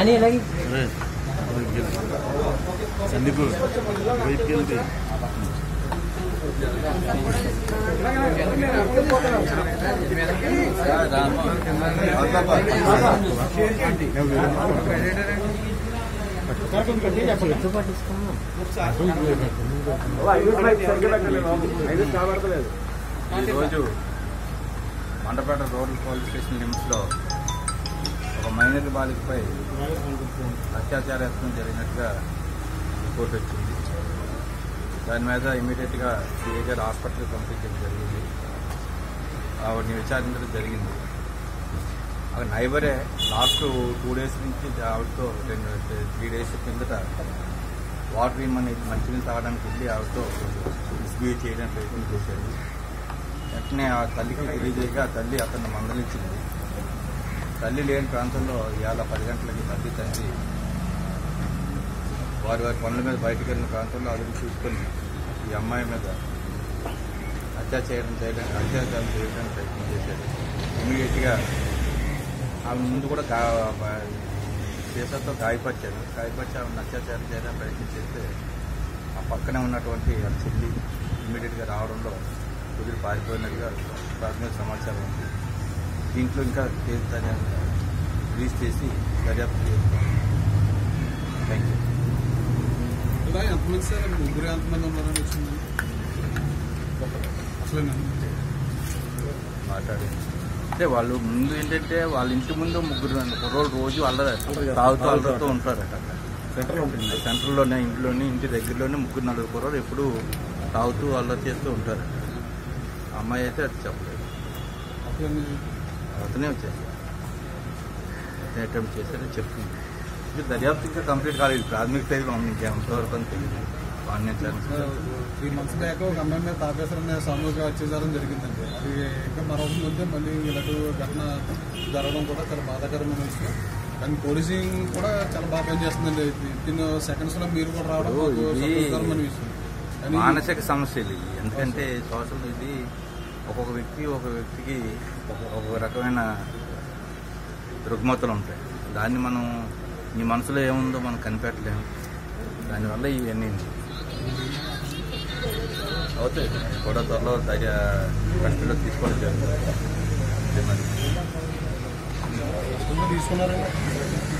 కానీ ఇలాగే సందీప్ బయటికి వెళ్తే ఎక్కువ పట్టించుకున్నాం ఈరోజు మండపేట రోడ్ పోలీస్ స్టేషన్ లిమిట్స్లో ఒక మైనర్ బాలికపై అత్యాచార యత్నం జరిగినట్టుగా రిపోర్ట్ వచ్చింది దాని మీద ఇమీడియట్గా సిఐ గారు హాస్పిటల్కి పంపించడం జరిగింది ఆవిడని విచారించడం జరిగింది అక్కడ నైబరే లాస్ట్ టూ డేస్ నుంచి ఆవిడతో రెండు త్రీ డేస్ కిందట వాటర్ ఇమ్మని మంచినీళ్ళు తాగడానికి వెళ్ళి ఆవిడతో మిస్బిహేవ్ చేయడానికి ప్రయత్నం చేశాడు వెంటనే ఆ తల్లికి తెలియజేయగా ఆ తల్లి అతన్ని మందలించింది తల్లి లేని ప్రాంతంలో ఇవాళ పది గంటలకి తల్లి తండ్రి వారి వారి పనుల మీద బయటకు వెళ్ళిన ప్రాంతంలో అదుపు చూసుకొని ఈ అమ్మాయి మీద అత్యాచారం చేయడానికి అత్యాచారం చేయడానికి ప్రయత్నం చేశాడు ఇమీడియట్గా ఆమె ముందు కూడా గా సీసాతో గాయపరిచాడు గాయపరిచి ఆమెను అత్యాచారం చేయడానికి ప్రయత్నం చేస్తే ఆ పక్కనే ఉన్నటువంటి ఆ చెల్లి ఇమీడియట్గా రావడంలో కుదిరి పారిపోయినట్టుగా ప్రాథమిక సమాచారం ఉంది దీంట్లో ఇంకా కేసు దర్యాప్తు రిలీజ్ చేసి దర్యాప్తు చేస్తాం థ్యాంక్ యూ ఇలా ఎంతమంది సార్ ముగ్గురు ఎంతమంది ఉన్నారని వచ్చింది అసలు మాట్లాడి అంటే వాళ్ళు ముందు ఏంటంటే వాళ్ళ ఇంటి ముందు ముగ్గురు కుర్రోళ్ళు రోజు అల్లరి తాగుతూ అల్లరితో ఉంటారట సెంటర్ ఉంటుంది సెంటర్లోనే ఇంట్లోనే ఇంటి దగ్గరలోనే ముగ్గురు నలుగురు కుర్రోళ్ళు ఎప్పుడు తాగుతూ అల్లరి చేస్తూ ఉంటారు ఆ అమ్మాయి అయితే అది చెప్పలేదు అసలు అతనే వచ్చేసి అటెంప్ట్ చేశారని చెప్తుంది ఇది దర్యాప్తు ఇంకా కంప్లీట్ కాలేదు ప్రాథమిక స్టేజ్లో ఉంది ఇంకెంతవరకు అని తెలియదు వాణ్యం త్రీ మంత్స్ బ్యాక్ ఒక అమ్మాయి మీద తాపేశ్వరం అనే సామూహిక అత్యాచారం జరిగిందండి అది ఇంకా మరొక ముందే మళ్ళీ ఇలాంటి ఘటన జరగడం కూడా చాలా బాధాకరమైన విషయం కానీ పోలీసింగ్ కూడా చాలా బాగా పనిచేస్తుందండి విత్ సెకండ్స్ లో మీరు కూడా రావడం మాకు ఇది సంతోషకరమైన విషయం కానీ మానసిక సమస్యలు ఇవి ఎందుకంటే సోషల్ ఇది ఒక్కొక్క వ్యక్తి ఒక వ్యక్తికి ఒక- ఒక రకమైన రుగ్మతలు ఉంటాయి దాన్ని మనం నీ మనసులో ఏముందో మనం కనిపెట్టలేము దానివల్ల ఇవన్నీ అవుతాయి కూడా త్వరలో తగ్గ కష్టంలో తీసుకోవడం జరుగుతుంది అదే మరి తీసుకున్నారండి